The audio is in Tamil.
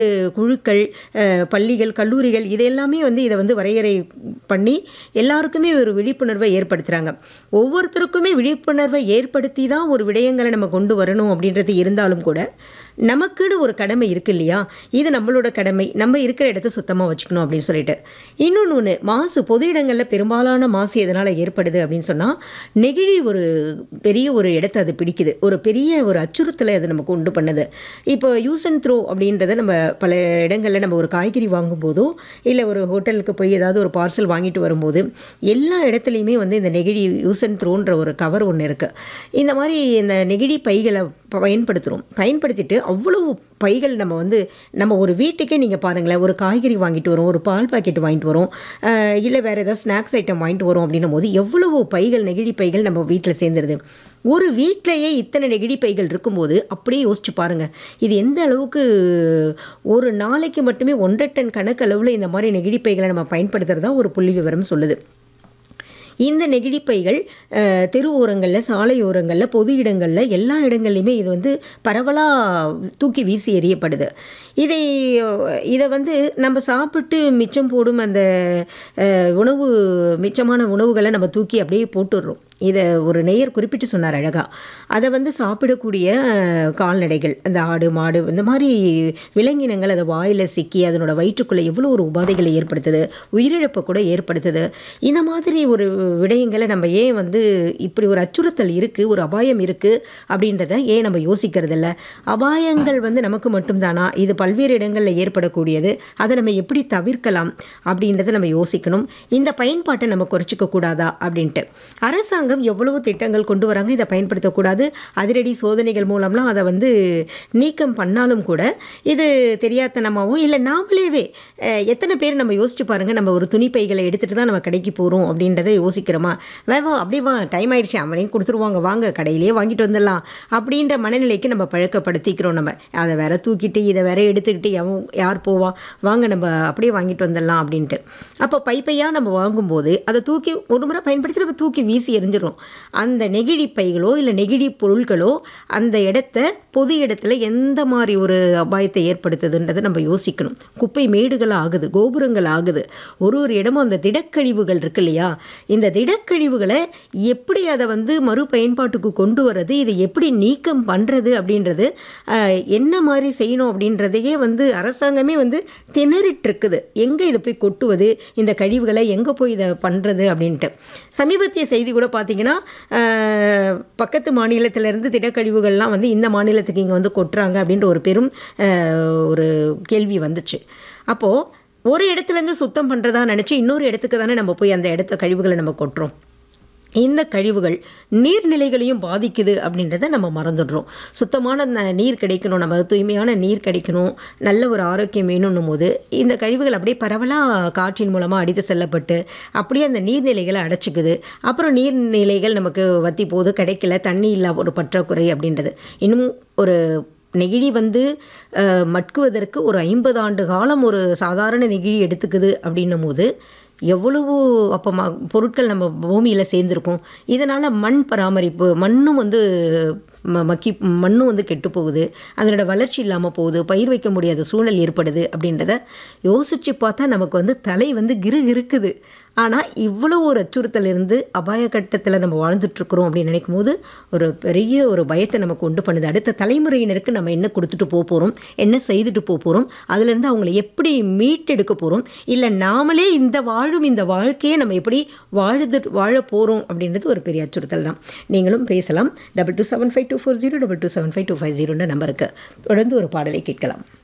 குழுக்கள் அஹ், பள்ளிகள் கல்லூரிகள் இது எல்லாமே வந்து இதை வந்து வரையறை பண்ணி எல்லாருக்குமே ஒரு விழிப்புணர்வை ஏற்படுத்துகிறாங்க ஒவ்வொருத்தருக்குமே விழிப்புணர்வை ஏற்படுத்தி தான் ஒரு விடயங்களை நம்ம கொண்டு வரணும் அப்படின்றது இருந்தாலும் கூட நமக்குன்னு ஒரு கடமை இருக்கு இல்லையா இது நம்மளோட கடமை நம்ம இருக்கிற இடத்த சுத்தமாக வச்சுக்கணும் அப்படின்னு சொல்லிட்டு இன்னொன்று ஒன்று மாசு பொது இடங்களில் பெரும்பாலான மாசு எதனால் ஏற்படுது அப்படின்னு சொன்னால் நெகிழி ஒரு பெரிய ஒரு இடத்த அது பிடிக்குது ஒரு பெரிய ஒரு அச்சுறுத்தலை அது நமக்கு உண்டு பண்ணுது இப்போ யூஸ் அண்ட் த்ரோ அப்படின்றத நம்ம பல இடங்களில் நம்ம ஒரு காய்கறி வாங்கும்போதோ இல்லை ஒரு ஹோட்டலுக்கு போய் ஏதாவது ஒரு பார்சல் வாங்கிட்டு வரும்போது எல்லா இடத்துலையுமே வந்து இந்த நெகிழி யூஸ் அண்ட் த்ரோன்ற ஒரு கவர் ஒன்று இருக்குது இந்த மாதிரி இந்த நெகிழி பைகளை பயன்படுத்துகிறோம் பயன்படுத்திட்டு அவ்வளவு பைகள் நம்ம வந்து நம்ம ஒரு வீட்டுக்கே நீங்கள் பாருங்களேன் ஒரு காய்கறி வாங்கிட்டு வரோம் ஒரு பால் பாக்கெட் வாங்கிட்டு வரோம் அஹ் இல்லை வேறு ஏதாவது ஸ்நாக்ஸ் ஐட்டம் வாங்கிட்டு வரோம் அப்படின்னும் போது எவ்வளவு பைகள் நெகிழி பைகள் நம்ம வீட்டில் சேர்ந்துருது ஒரு வீட்டிலேயே இத்தனை நெகிழி பைகள் இருக்கும்போது அப்படியே யோசிச்சு பாருங்க இது எந்த அளவுக்கு ஒரு நாளைக்கு மட்டுமே ஒன்றரை டன் கணக்கு அளவில் இந்த மாதிரி நெகிழி பைகளை நம்ம பயன்படுத்துகிறதா ஒரு புள்ளி விவரம் சொல்லுது இந்த நெகிழிப்பைகள் அஹ், தெரு ஓரங்களில் சாலை ஓரங்களில் பொது இடங்களில் எல்லா இடங்கள்லையுமே இது வந்து பரவலாக தூக்கி வீசி எறியப்படுது இதை இதை வந்து நம்ம சாப்பிட்டு மிச்சம் போடும் அந்த அஹ், உணவு மிச்சமான உணவுகளை நம்ம தூக்கி அப்படியே போட்டுடுறோம் இதை ஒரு நேயர் குறிப்பிட்டு சொன்னார் அழகா அதை வந்து சாப்பிடக்கூடிய அஹ், கால்நடைகள் அந்த ஆடு மாடு இந்த மாதிரி விலங்கினங்கள் அதை வாயில் சிக்கி அதனோட வயிற்றுக்குள்ளே எவ்வளோ ஒரு உபாதைகளை ஏற்படுத்துது உயிரிழப்பை கூட ஏற்படுத்துது இந்த மாதிரி ஒரு விடயங்களை நம்ம ஏன் வந்து இப்படி ஒரு அச்சுறுத்தல் இருக்குது ஒரு அபாயம் இருக்குது அப்படின்றத ஏன் நம்ம யோசிக்கிறது இல்ல அபாயங்கள் வந்து நமக்கு மட்டும்தானா இது பல்வேறு இடங்களில் ஏற்படக்கூடியது அதை நம்ம எப்படி தவிர்க்கலாம் அப்படின்றத நம்ம யோசிக்கணும் இந்த பயன்பாட்டை நம்ம குறைச்சிக்க கூடாதா அப்படின்ட்டு அரசாங்கம் எவ்வளவு திட்டங்கள் கொண்டு வராங்க இதை பயன்படுத்தக்கூடாது அதிரடி சோதனைகள் மூலம்லாம் அதை வந்து நீக்கம் பண்ணாலும் கூட இது தெரியாதனமாகவும் இல்லை நாமளேவே அஹ், எத்தனை பேர் நம்ம யோசிச்சு பாருங்க நம்ம ஒரு துணி பைகளை எடுத்துகிட்டு தான் நம்ம கடைக்கு போகிறோம் அப்படின்றத யோசிக்கிறோமா வே வா அப்படியே வா டைம் ஆயிடுச்சு அவனையும் கொடுத்துருவாங்க வாங்க கடையிலேயே வாங்கிட்டு வந்துடலாம் அப்படின்ற மனநிலைக்கு நம்ம பழக்கப்படுத்திக்கிறோம் நம்ம அதை வேற தூக்கிட்டு இதை வேற எடுத்துக்கிட்டு எவன் யார் போவா வாங்க நம்ம அப்படியே வாங்கிட்டு வந்துடலாம் அப்படின்ட்டு அப்போ பை பையாக நம்ம வாங்கும்போது அதை தூக்கி ஒரு முறை பயன்படுத்தி நம்ம தூக்கி வீசி எறிஞ்சிடும் அந்த நெகிழி பைகளோ இல்லை நெகிழி பொருட்களோ அந்த இடத்த பொது இடத்துல எந்த மாதிரி ஒரு அபாயத்தை ஏற்படுத்துதுன்றதை நம்ம யோசிக்கணும் குப்பை மேடுகள் ஆகுது கோபுரங்கள் ஆகுது ஒரு ஒரு இடமும் அந்த திடக்கழிவுகள் இருக்கு இல்லையா இந்த திடக்கழிவுகளை எப்படி அதை வந்து மறுபயன்பாட்டுக்கு கொண்டு வர்றது இதை எப்படி நீக்கம் பண்ணுறது அப்படின்றது ஆஹ், என்ன மாதிரி செய்யணும் அப்படின்றதையே வந்து அரசாங்கமே வந்து திணறிட்டு இருக்குது எங்கே இதை போய் கொட்டுவது இந்த கழிவுகளை எங்கே போய் இதை பண்ணுறது அப்படின்ட்டு சமீபத்திய செய்தி கூட பார்த்தீங்கன்னா ஆஹ், பக்கத்து மாநிலத்திலேருந்து திடக்கழிவுகள்லாம் வந்து இந்த மாநிலத்துக்கு இங்கே வந்து கொட்டுறாங்க அப்படின்ற ஒரு பெரும் ஆஹ், ஒரு கேள்வி வந்துச்சு அப்போது ஒரு இடத்துலேருந்து சுத்தம் பண்ணுறதா நினச்சி இன்னொரு இடத்துக்கு தானே நம்ம போய் அந்த இடத்த கழிவுகளை நம்ம கொட்டுறோம் இந்த கழிவுகள் நீர்நிலைகளையும் பாதிக்குது அப்படின்றத நம்ம மறந்துடுறோம் சுத்தமான ந- நீர் கிடைக்கணும் நம்ம தூய்மையான நீர் கிடைக்கணும் நல்ல ஒரு ஆரோக்கியம் வேணும்னும் போது இந்த கழிவுகள் அப்படியே பரவலாக காற்றின் மூலமாக அடித்து செல்லப்பட்டு அப்படியே அந்த நீர்நிலைகளை அடைச்சிக்குது அப்புறம் நீர்நிலைகள் நமக்கு வத்தி போகுது கிடைக்கல தண்ணி இல்லா ஒரு பற்றாக்குறை அப்படின்றது இன்னும் ஒரு நெகிழி வந்து அஹ், மட்குவதற்கு ஒரு ஐம்பது ஆண்டு காலம் ஒரு சாதாரண நெகிழி எடுத்துக்குது அப்படின்னும் போது எவ்வளவு அப்போ ம பொருட்கள் நம்ம பூமியில் சேர்ந்துருக்கும் இதனால் மண் பராமரிப்பு மண்ணும் வந்து ம மக்கி மண்ணும் வந்து கெட்டு போகுது அதனோட வளர்ச்சி இல்லாமல் போகுது பயிர் வைக்க முடியாத சூழல் ஏற்படுது அப்படின்றத யோசித்து பார்த்தா நமக்கு வந்து தலை வந்து கிரு இருக்குது ஆனால் இவ்வளோ ஒரு அச்சுறுத்தல் இருந்து அபாய கட்டத்தில் நம்ம வாழ்ந்துட்டுருக்குறோம் அப்படின்னு நினைக்கும் போது ஒரு பெரிய ஒரு பயத்தை நமக்கு உண்டு பண்ணுது அடுத்த தலைமுறையினருக்கு நம்ம என்ன கொடுத்துட்டு போக போகிறோம் என்ன செய்துட்டு போக போகிறோம் அதுலேருந்து அவங்கள எப்படி மீட்டெடுக்க போகிறோம் இல்லை நாமளே இந்த வாழும் இந்த வாழ்க்கையை நம்ம எப்படி வாழுது வாழ போகிறோம் அப்படின்றது ஒரு பெரிய அச்சுறுத்தல் தான் நீங்களும் பேசலாம் double two seven five two four zero double two seven five two five ஜீரோன்ற நம்பருக்கு தொடர்ந்து ஒரு பாடலை கேட்கலாம்